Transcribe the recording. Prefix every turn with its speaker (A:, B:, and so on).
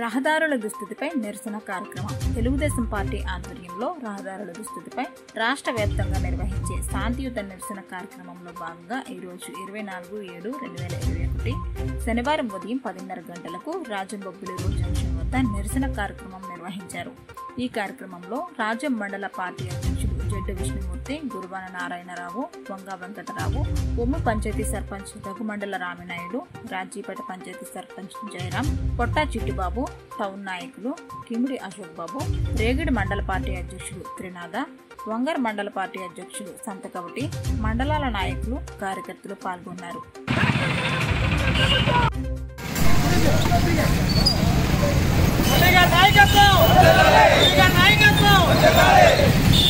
A: రహదారుల దుస్థితిపై నిరసన కార్యక్రమం తెలుగుదేశం పార్టీ ఆధ్వర్యంలో రహదారుల దుస్థితిపై రాష్ట్ర వ్యాప్తంగా నిర్వహించే శాంతియుత నిరసన కార్యక్రమంలో భాగంగా ఈరోజు ఇరవై నాలుగు ఏడు రెండు వేల ఇరవై ఒకటి శనివారం ఉదయం పదిన్నర గంటలకు రాజంబొబ్బులి రోడ్ జంక్షన్ వద్ద నిరసన కార్యక్రమం నిర్వహించారు ఈ కార్యక్రమంలో రాజం మండల పార్టీ అధ్యక్షుడు జడ్డు విష్ణుమూర్తి గురువాన నారాయణరావు వంగ వెంకటరావు ఉమ్ము పంచాయతీ సర్పంచ్ రఘుమండల రామినాయుడు రాజీపేట పంచాయతీ సర్పంచ్ జయరాం పొట్టా చిట్టిబాబు టౌన్ నాయకులు కిమిడి అశోక్ బాబు రేగిడి మండల పార్టీ అధ్యక్షుడు త్రినాథ వంగర్ మండల పార్టీ అధ్యక్షుడు సంతకవటి మండలాల నాయకులు కార్యకర్తలు పాల్గొన్నారు
B: నాయకత్వం నాయకత్వం